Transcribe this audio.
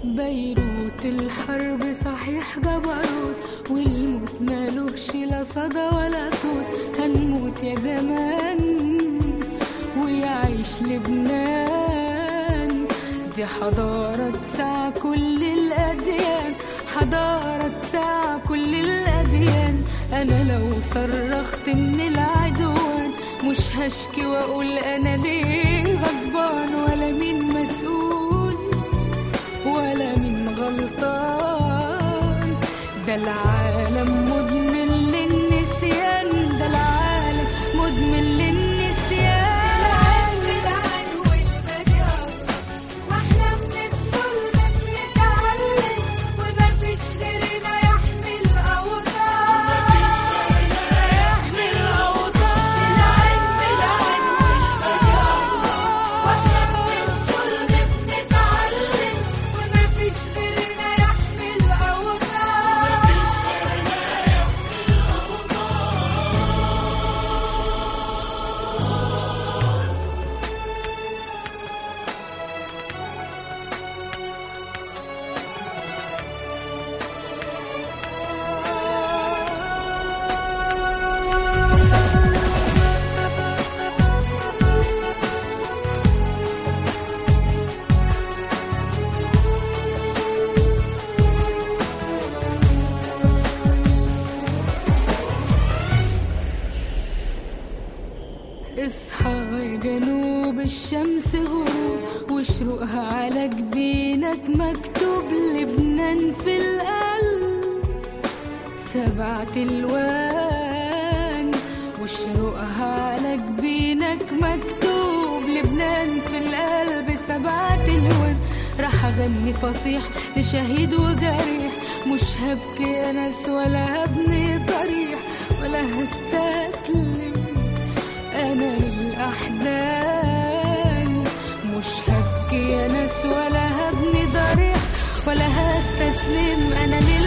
بيروت الحرب صحيح جبروت والموت مالوش لا صدى ولا صوت هنموت يا زمان ويعيش لبنان دي حضارة تسع كل الأديان حضارة تسع كل الأديان أنا لو صرخت من العدوان مش هشكي وأقول أنا ليه غضبان ولا مين مسؤول ولا مين غلطان ده العالم مدمن للنسيان ده العالم مدمن للنسيان العين والمجال واحنا من الظلم بنتعلم ومفيش غيرنا يحمي الاوطان يحمي الاوطان العين العين والمجال واحنا من الظلم بنتعلم ومفيش غيرنا يحمي الاوطان اصحى يا جنوب الشمس غروب وشروقها على جبينك مكتوب لبنان في القلب سبعة الوان وشروقها على جبينك مكتوب لبنان في القلب سبعة الوان راح اغني فصيح لشهيد وجريح مش هبكي يا ناس ولا هبني ضريح ولا هستسلم انا للاحزان مش هبكي يا ناس ولا هبني ضريح ولا هستسلم انا للاحزان